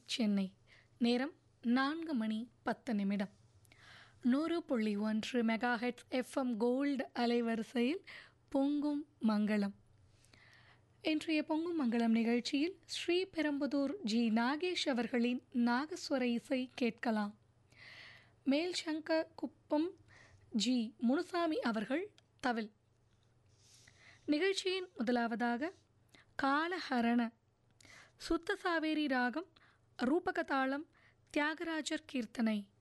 சென்னை நேரம் நான்கு மணி பத்து நிமிடம் நூறு புள்ளி ஒன்று மெகாஹெட்ஸ் எஃப்எம் கோல்டு அலைவரிசையில் பொங்கும் மங்களம் இன்றைய பொங்கும் மங்களம் நிகழ்ச்சியில் ஸ்ரீபெரும்புதூர் ஜி நாகேஷ் அவர்களின் நாகஸ்வர இசை கேட்கலாம் மேல்சங்க குப்பம் ஜி முனுசாமி அவர்கள் தவில் நிகழ்ச்சியின் முதலாவதாக காலஹரண சுத்த சாவேரி ராகம் ரூபகதாளம் தியாகராஜர் கீர்த்தனை